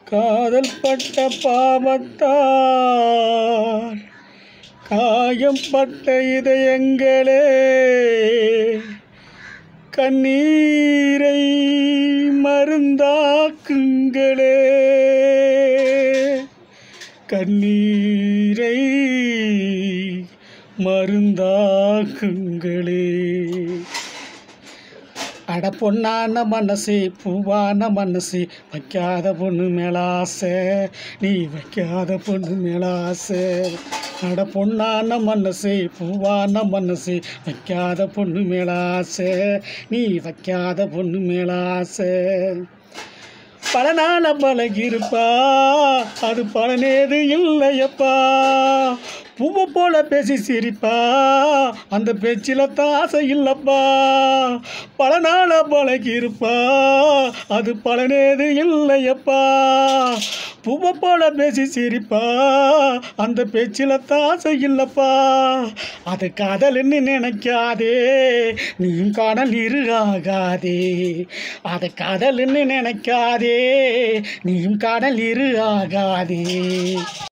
காதல் பட்ட பாவத்தால் காயம் பட்ட இதயங்களே கண்ணீரை மருந்தாக்குங்களே கண்ணீரை மருந்தாக்குங்களே அட பொன்னான மனசு பூவான மனசு வைக்காத பொண்ணு மேலாசை நீ வைக்காத பொண்ணு மேலாசை அட பொன்னான மனசு பூவான மனசு வைக்காத பொண்ணு மேலாசை நீ வைக்காத பொண்ணு மேலாசை பல நாள பழகிருப்பா அது பலனேது இல்லையப்பா பூவை போல பேசி சிரிப்பா அந்த பேச்சில் தாசை இல்லப்பா பல நாள பழகிருப்பா அது பலனேது இல்லையப்பா பூவை போல பேசி சிரிப்பா அந்த பேச்சில் தாசை இல்லப்பா அது காதல்னு நினைக்காதே நீயும் காணல் இருகாகாதே அது காதல்னு நினைக்காதே நீயும் காணல் இரு ஆகாதே